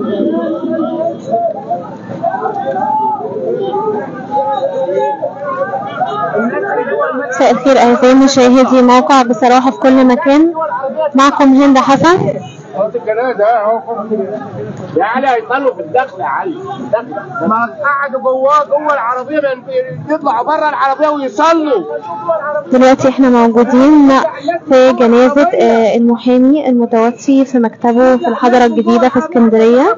مساء الخير أعزائي مشاهدي موقع بصراحة في كل مكان معكم هند حسن صوت الجنازه اهو يا علي هيصلوا في الدخل يا علي ما قعدوا جواه جوه العربيه ما يطلعوا بره العربيه ويصلوا دلوقتي احنا موجودين في جنازة آه، المحامي المتوفي في مكتبه في الحضرة الجديدة في اسكندرية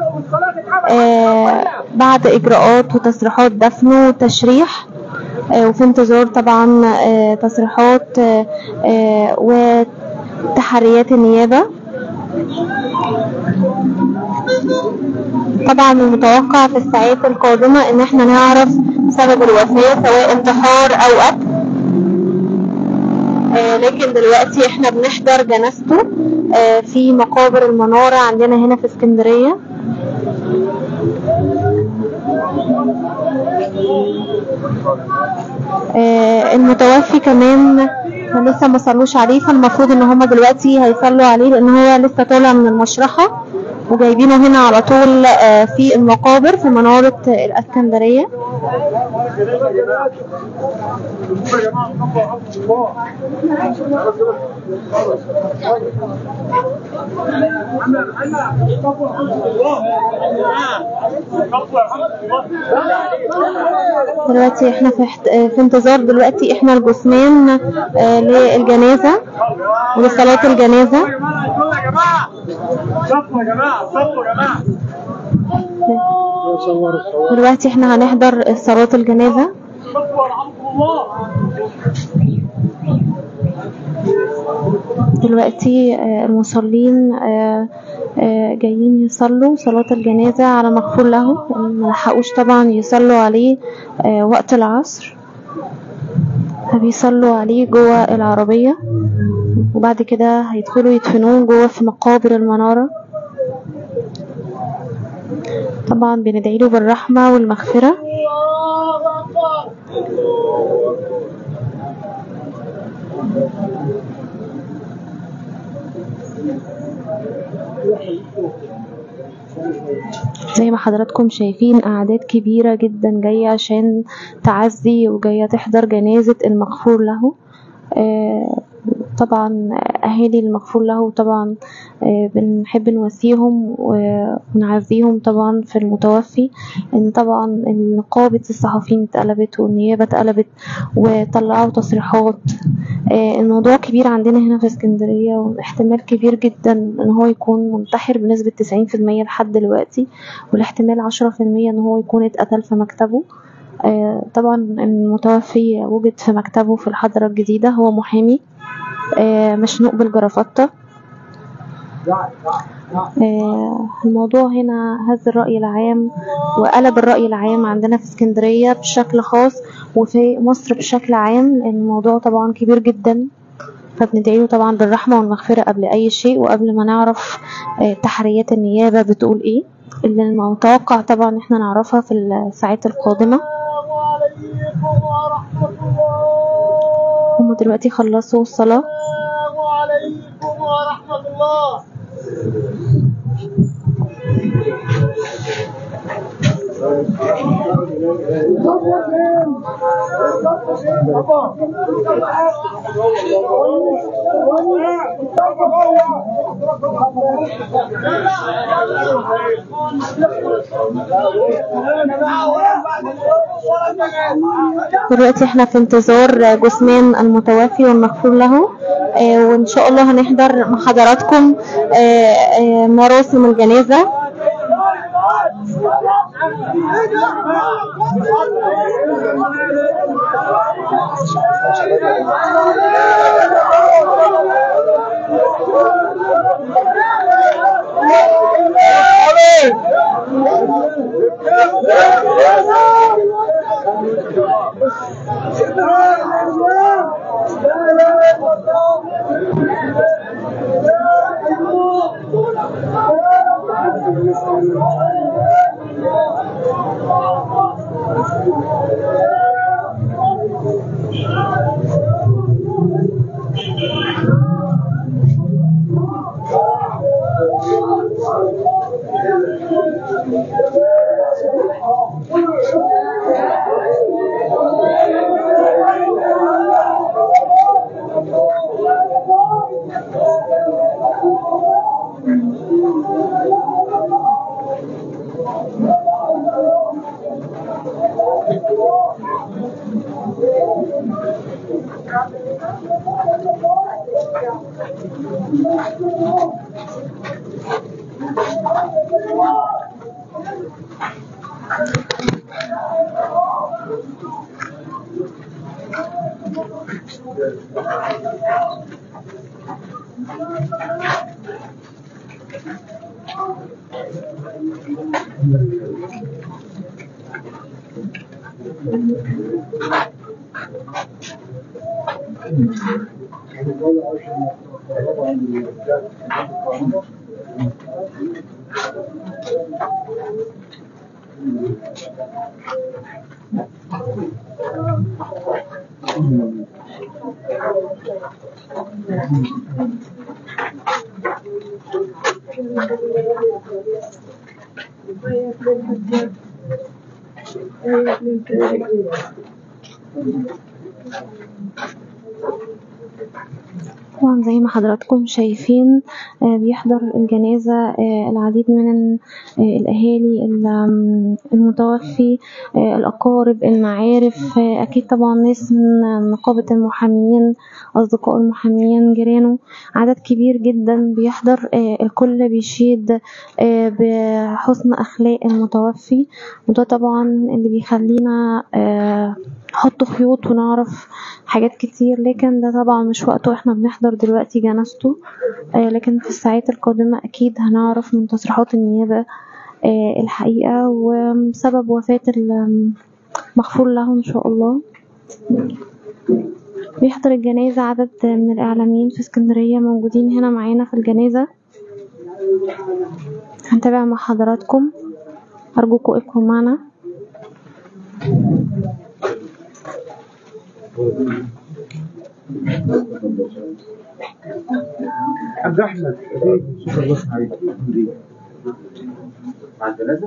آه، بعد إجراءات وتصريحات دفنه وتشريح آه، وفي انتظار طبعا آه، تصريحات آه، آه، وتحريات النيابة طبعا المتوقع في الساعات القادمة ان احنا نعرف سبب الوفاة سواء انتحار او قتل آه، لكن دلوقتي احنا بنحضر جنازته آه، في مقابر المنارة عندنا هنا في اسكندرية آه، المتوفي كمان لسه ما صلوش عليه فالمفروض ان هما دلوقتي هيصلوا عليه لان هو لسه طالع من المشرحة وجايبينه هنا على طول آه، في المقابر في منارة آه، الاسكندرية دلوقتي احنا في, احت... آه، في انتظار دلوقتي احنا الجثمان آه، للجنازة ولصلاة الجنازة صلوا يا جماعه صلوا يا جماعه صلوا يا جماعه دلوقتي احنا هنحضر صلاة الجنازة صلوا يرحمكم الله دلوقتي آه، المصلين آه، آه، جايين يصلوا صلاة الجنازة على مغفور له ملحقوش طبعا يصلوا عليه آه، وقت العصر فبيصلوا عليه جوه العربية وبعد كده هيدخلوا يدفنوه جوه في مقابر المنارة طبعا بندعي له بالرحمة والمغفرة زي ما حضراتكم شايفين أعداد كبيرة جدا جاية عشان تعزي وجاية تحضر جنازة المغفور له آه، طبعا أهالي المغفور له طبعا آه، بنحب نواسيهم و- ونعزيهم طبعا في المتوفي إن طبعا نقابة الصحفيين اتقلبت والنيابة اتقلبت وطلعوا تصريحات آه، الموضوع كبير عندنا هنا في اسكندرية واحتمال كبير جدا ان هو يكون منتحر بنسبة 90% لحد دلوقتي والاحتمال 10% ان هو يكون اتقتل في مكتبه آه، طبعا المتوفي وجد في مكتبه في الحضرة الجديدة هو محامي آه، مشنوق بالجرافطة آه، الموضوع هنا هز الرأي العام وقلب الرأي العام عندنا في اسكندرية بشكل خاص وفي مصر بشكل عام لأن الموضوع طبعا كبير جدا فبندعيله طبعا بالرحمة والمغفرة قبل أي شيء وقبل ما نعرف آه، تحريات النيابة بتقول إيه اللي المتوقع طبعا إحنا نعرفها في الساعات القادمة عليكم ورحمه الله هما دلوقتي خلصوا الصلاة السلام عليكم ورحمه الله دلوقتي احنا في انتظار جثمان المتوفي والمغفور له آه، وان شاء الله هنحضر مع حضراتكم آه، آه، مراسم الجنازة طبعا زي ما حضراتكم شايفين آه، بيحضر الجنازة آه، العديد من آه، الأهالي ال- آم، المتوفي آه، الأقارب المعارف آه، أكيد طبعا ناس من نقابة المحامين أصدقاء المحامين جيرانه عدد كبير جدا بيحضر آه، الكل بيشيد آه، بحسن أخلاق المتوفي وده طبعا اللي بيخلينا آه، نحط خيوط ونعرف حاجات كتير لكن ده طبعا مش وقته احنا بنحضر دلوقتي جنازته آه، لكن في الساعات القادمة أكيد هنعرف من تصريحات النيابة آه، الحقيقة وسبب وفاة المغفور له إن شاء الله بيحضر الجنازة عدد من الإعلاميين في اسكندرية موجودين هنا معانا في الجنازة هنتابع مع حضراتكم أرجوكم ابقوا معنا حاج احمد شكرا الله عليك مع الجنازه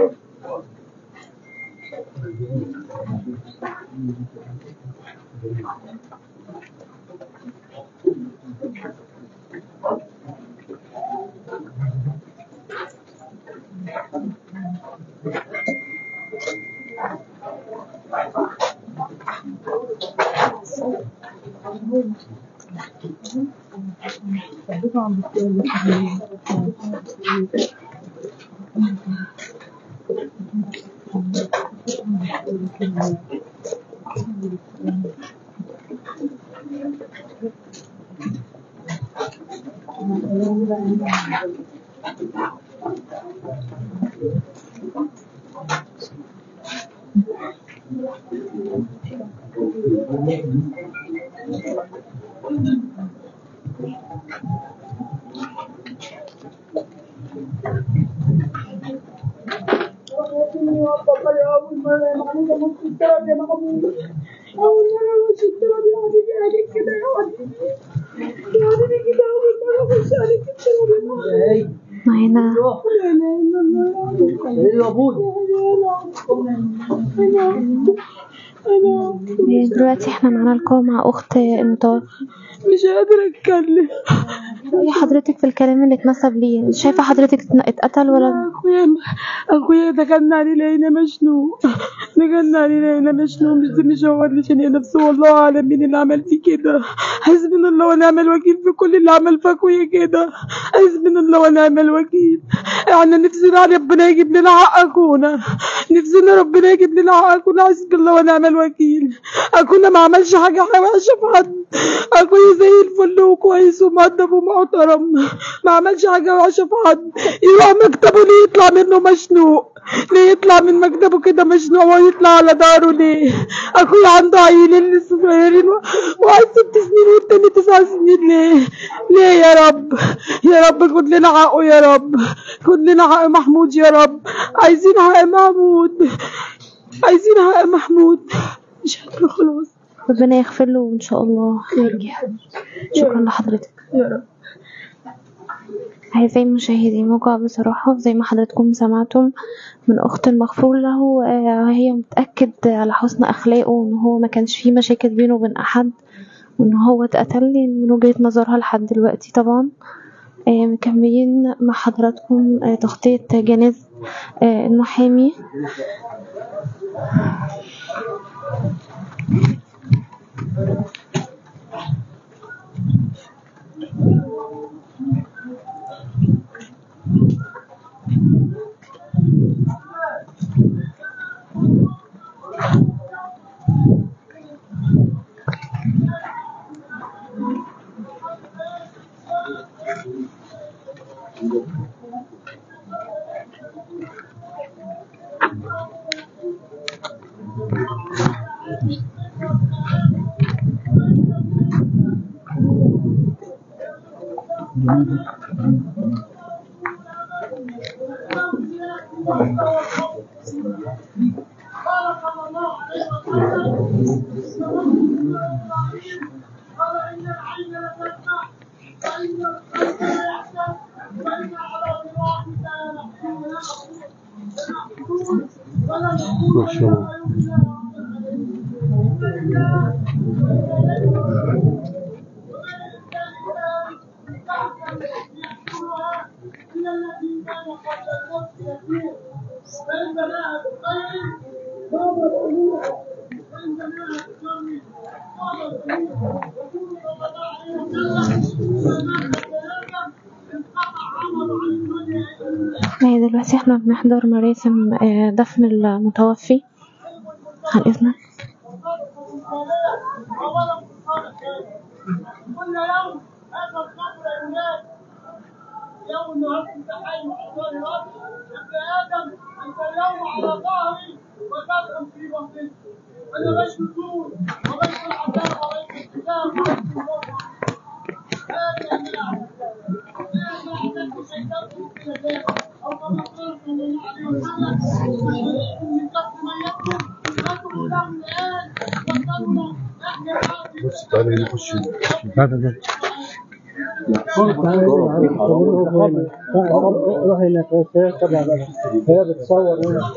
معانا دلوقتي احنا معانا لقاء مع أخت المتوفى مش قادرة أتكلم رأي حضرتك في الكلام اللي اتنسب ليه شايفة حضرتك اتقتل ولا أخويا أخويا دخلنا عليه لقينا مجنون دخلنا عليه لقينا مجنون مش مش هو اللي شنق نفسه والله أعلم مين اللي عمل فيه كده حسبنا الله ونعم الوكيل في كل اللي عمل في أخويا كده حسبنا الله ونعم الوكيل احنا نفسنا ربنا يجيب لنا حق أخونا نفسنا ربنا يجيب لنا حق أخونا حسبنا الله ونعم الوكيل أخونا ما عملش حاجة وحشة في حد أخويا زي الفل وكويس ومؤدب ومحترم ما عملش حاجة وحشة في حد يروح مكتبه ليه يطلع منه مشنوق ليه يطلع من مكتبه كده مشنوق ويطلع على داره ليه اخويا عنده عيلين لسه صغيرين و- وعايز ست سنين والتاني تسع سنين ليه ليه يا رب يا رب خد لنا حقه يا رب خد لنا حق محمود يا رب عايزين حق محمود عايزين حق محمود مش قادرة خلاص ربنا يغفر له إن شاء الله يرجع شكرا لحضرتك يا رب أعزائي المشاهدين موقع بصراحة زي ما حضراتكم سمعتم من أخت المغفور له آه، هي متأكد على حسن أخلاقه وإن هو ما كانش فيه مشاكل بينه وبين أحد وإن هو اتقتل من وجهة نظرها لحد دلوقتي طبعا آه، مكملين مع حضراتكم آه، تغطية جنازة آه، المحامي ما شاء الله آه، دلوقتي احنا بنحضر مراسم آه، دفن المتوفي عن إذنك كل يوم هذا القبر يا ولاد يوم النهارده انت حي مع الله الارض يا ابن ادم انت اليوم على ظهري وتدخل في بطني انا بيت الدور وبيت العذاب وبيت الكتاب وبيت الوضع هذا النعم هذا عدد شيطان في الكتاب او كما قال صلى الله عليه وسلم من كف من يكتب فاتوا له الان وصلوا نحن الان بص تعالى هنا خش هذا ده روح هناك بس هي طبعا هي بتصور هنا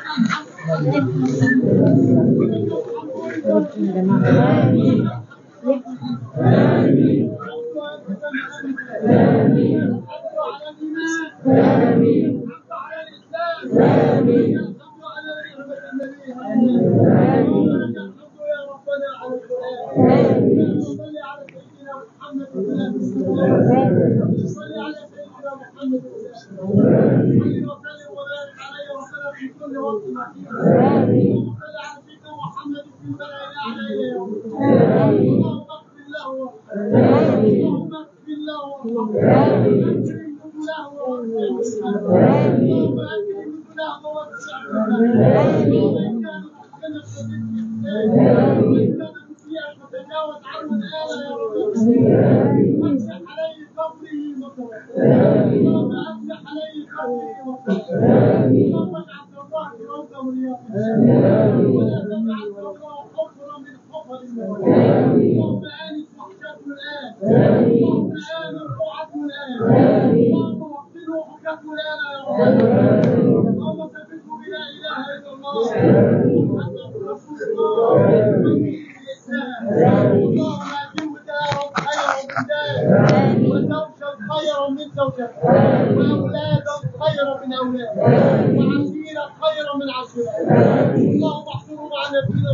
خيرا من زوجك واولادا خيرا من اولادك وعشيرا خيرا من عشيرتك اللهم احفظنا مع نبينا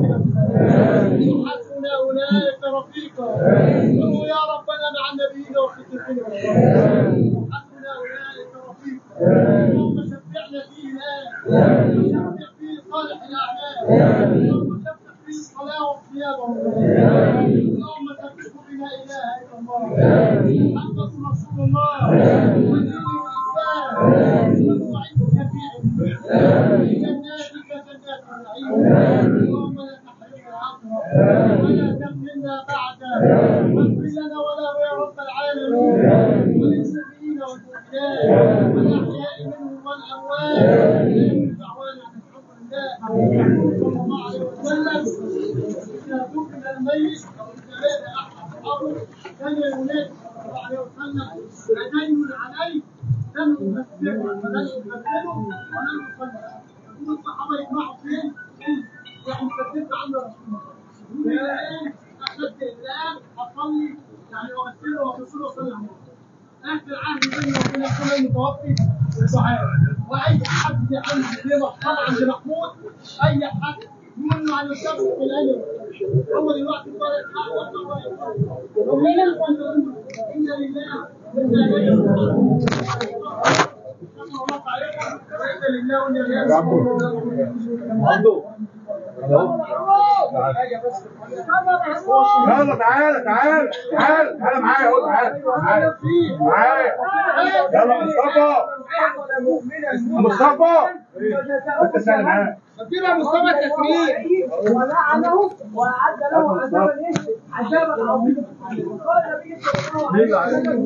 وصديقنا حسبنا اولئك رفيقا قولوا يا ربنا مع النبيين وصديقنا حسبنا اولئك رفيقا اللهم شفعنا فيه الان وشفع فيه صالح الاعمال اللهم شفع فيه الصلاه والصيام اللهم ثبته بلا اله الا الله محمد رسول الله ودين الاسلام وعزك في علمه جناتك جنات النعيم اللهم لا تحرمنا عمره ولا تفتنا بعده واغفر لنا وله يا رب العالمين وللمؤمنين والمؤمنات والاحياء منهم والاموات آمين دعوانا ان الحمد لله صلى الله عليه وسلم اذا دفن الميت او الثلاثه احد اصحابه كان ينادي صلى الله عليه وسلم ادين عليه لم نمثله ولن نمثله ولن نصلي يقول الصحابه يجمعوا فين؟ يعني كتبت عند رسول الله الان اخذت الان اصلي يعني اغسله واغسله واصلي عليه اخر عهد بيني وبين الكل المتوفي الصحابه واي حد عنده كلمه طبعا لمحمود اي حد يقول له عن الشخص الفلاني هو دلوقتي طارق حق ولا طارق ومين ان لله وانا اليه راجعون الله عليكم وانا لله وانا اليه راجعون يلا تعالى تعالى تعالى تعالى معايا اهو تعالى تعالى معايا يلا مصطفى مصطفى انت سهل معايا ادينا مصطفى التسليم ولعنه واعد له عذابا ايه؟ عذابا عظيما وقال النبي صلى الله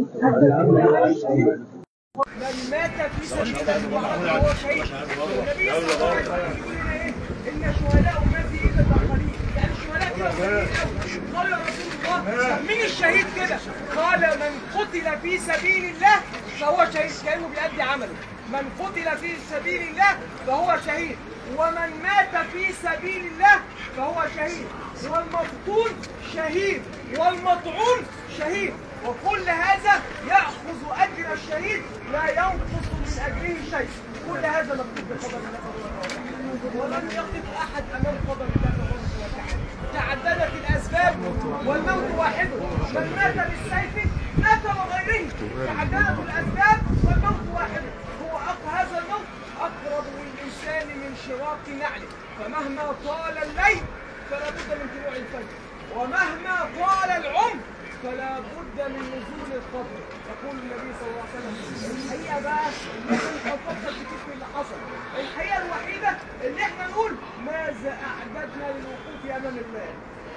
عليه وسلم من مات في سبيل الله وهو شهيد النبي صلى الله عليه وسلم يقول لنا ايه ان شهداء امتي الا الاخرين يعني الشهداء كده قليلين قوي. قال يا رسول الله طب مين الشهيد كده قال من قتل في سبيل الله فهو شهيد كانه بيأدي عمله من قتل في سبيل الله فهو شهيد ومن مات في سبيل الله فهو شهيد والمقتول شهيد والمطعون شهيد وكل هذا يأخذ أجر الشهيد لا ينقص من أجره شيء كل هذا مكتوب بقدر الله تبارك وتعالى ولم يقف أحد أمام قدر الله تبارك وتعالى تعددت الأسباب والموت واحد من مات بالسيف مات وغيره تعددت الأسباب والموت واحد هو أق- هذا الموت أقرب للإنسان من شراك نعله فمهما طال الليل فلا بد من طلوع الفجر ومهما طال العمر فلا بد من نزول القبر يقول النبي صلى الله عليه وسلم الحقيقه بقى لازم افكر كتير في اللي حصل الحقيقه الوحيده اللي احنا نقول ماذا اعددنا للوقوف امام الله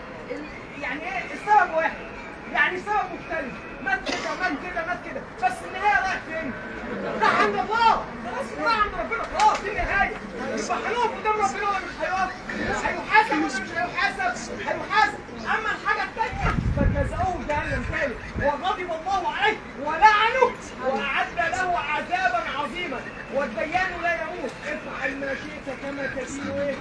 ال- يعني ايه السبب واحد يعني سبب مختلف مات كده مات كده مات كده بس النهايه رايح فين؟ راح عند الله خلاص راح عند ربنا خلاص دي النهايه يبقى هنقف قدام ربنا ولا مش هيقف؟ هيحاسب ولا مش هيحاسب؟ هيحاسب اما الحاجه الثانيه فجزاؤه جهنم ثالث وغضب الله عليه ولعنه واعد له عذابا عظيما والديان لا يموت افعل ما شئت كما تدين ايه؟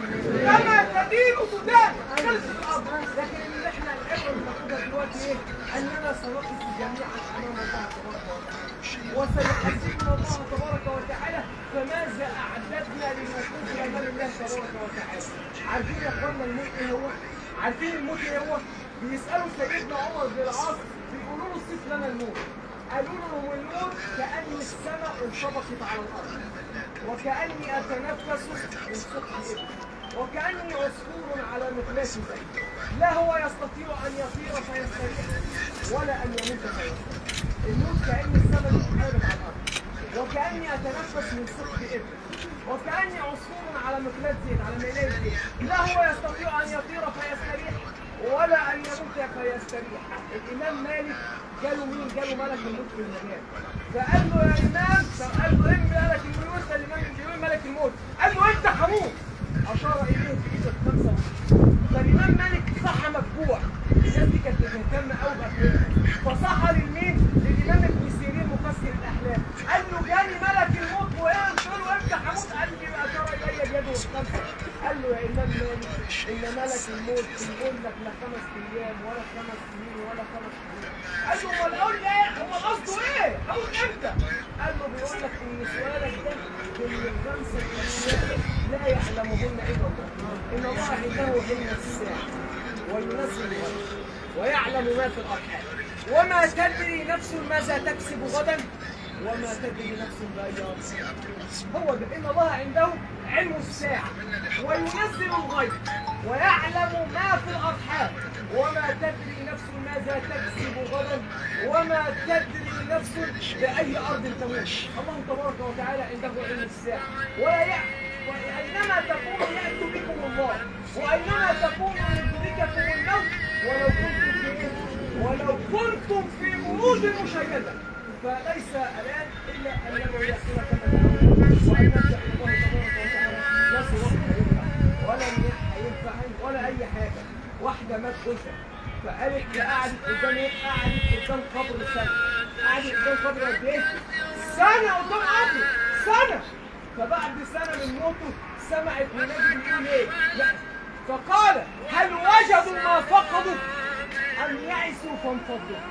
كما تدين تدان خلصت الامر لكن اللي احنا العبره المفروضه دلوقتي ايه؟ اننا سنقف جميعا امام الله تبارك وتعالى وسيحاسبنا الله تبارك وتعالى فماذا اعددنا للوقوف امام الله تبارك وتعالى عارفين يا اخوانا الموت ايه هو؟ عارفين الموت ايه هو؟ بيسالوا سيدنا عمر بن العاص بيقولوا له صف لنا الموت قالوا لهم الموت كأن السماء انطبقت على الأرض وكأني أتنفس من سطح الإبل وكأني عصفور على مقلاة زي لا هو يستطيع أن يطير فيستريح ولا أن يموت فيستريح الموت كأن السماء انقلبت على الأرض وكأني أتنفس من سطح إبل وكأني عصفور على مقلاة زيت على ميلاد زيت لا هو يستطيع أن يطير فيستريح ولا أن يموت فيستريح الإمام مالك جاله مين؟ جاله ملك الموت في المنام فقال له يا إمام فقال له إيه ملك الموت؟ قال الإمام بيقول ملك الموت قال له أنت حموت أشار إليه بإيده الخمسة فالإمام مالك صحى مفجوع الناس دي كانت مهتمة قوي بأخلاقها فصحى للمين؟ للإمام ابن سيرين مفسر الأحلام قال له جاني ملك الموت وإيه قلت له أنت حموت قال لي أشار إلي بيده الخمسة قال له يا إمام مالك إن ملك الموت بيقول لك لا خمس أيام ولا خمس سنين ولا خمس شهور قال له امال قول ايه؟ امال قصده ايه؟ حموت امتى؟ قال له بيقول لك ان سؤالك ده من الخمسه الايام لا يعلمهن الا الله ان الله عنده علم الساعه وينزل الغيب ويعلم ما في الارحام وما تدري نفس ماذا تكسب غدا وما تدري نفس باي أرض. هو ده ان الله عنده علم الساعه وينزل الغيب ويعلم ما في الارحام وما تدري نفس ماذا تكسب غدا وما تدري نفس باي ارض تموت الله تبارك وتعالى عنده علم الساعه ولا يعلم وأينما تكونوا يأتي بكم الله وأينما تكونوا يدرككم الموت ولو كنتم في إيه؟ ولو كنتم في بروج مشيدة فليس الآن إلا أنه يأتينا كما تقول وأن نرجع إلى الله تبارك وتعالى لا صراط هينفع ولا منح هينفع ولا أي حاجة واحدة مات جوزها فقالت قعدت قدام ايه؟ قعدت قدام قبر سنة قعدت قدام قبر قد ايه؟ سنة قدام قبر سنة فبعد سنة من موته سمعت منادي بيقول ايه؟ لا فقال هل وجدوا ما فقدوا أم يعسوا فانفضوا؟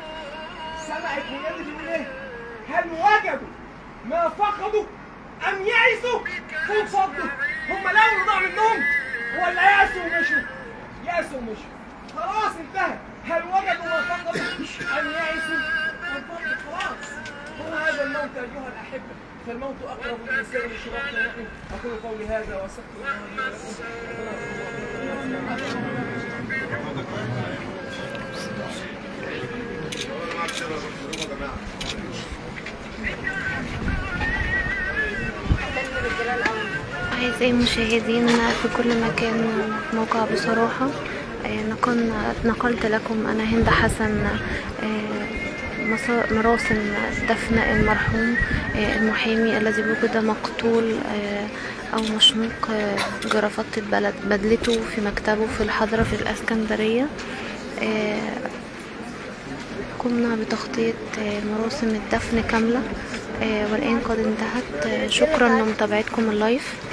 سمعت منادي بيقول ايه؟ هل وجدوا ما فقدوا أم يعسوا فانفضوا؟ هم لقوا ضاع منهم ولا يأسوا ومشوا؟ يأسوا ومشوا خلاص انتهى هل وجدوا ما فقدوا أم يعسوا فانفضوا خلاص هو هذا الموت أيها الأحبة فالموت أقرب الإنسان من شراك نعمه أقول قولي هذا وأستغفر الله لي ولكم أعزائي المشاهدين في كل مكان موقع بصراحة آه، نقلنا نقلت لكم أنا هند حسن آه، مصا- مراسم دفن المرحوم آه، المحامي الذي وجد مقتول آه، أو مشنوق آه، جرافات البلد بدلته في مكتبه في الحضرة في الإسكندرية آه، قمنا بتغطية آه، مراسم الدفن كاملة آه، والآن قد انتهت آه، شكرا لمتابعتكم اللايف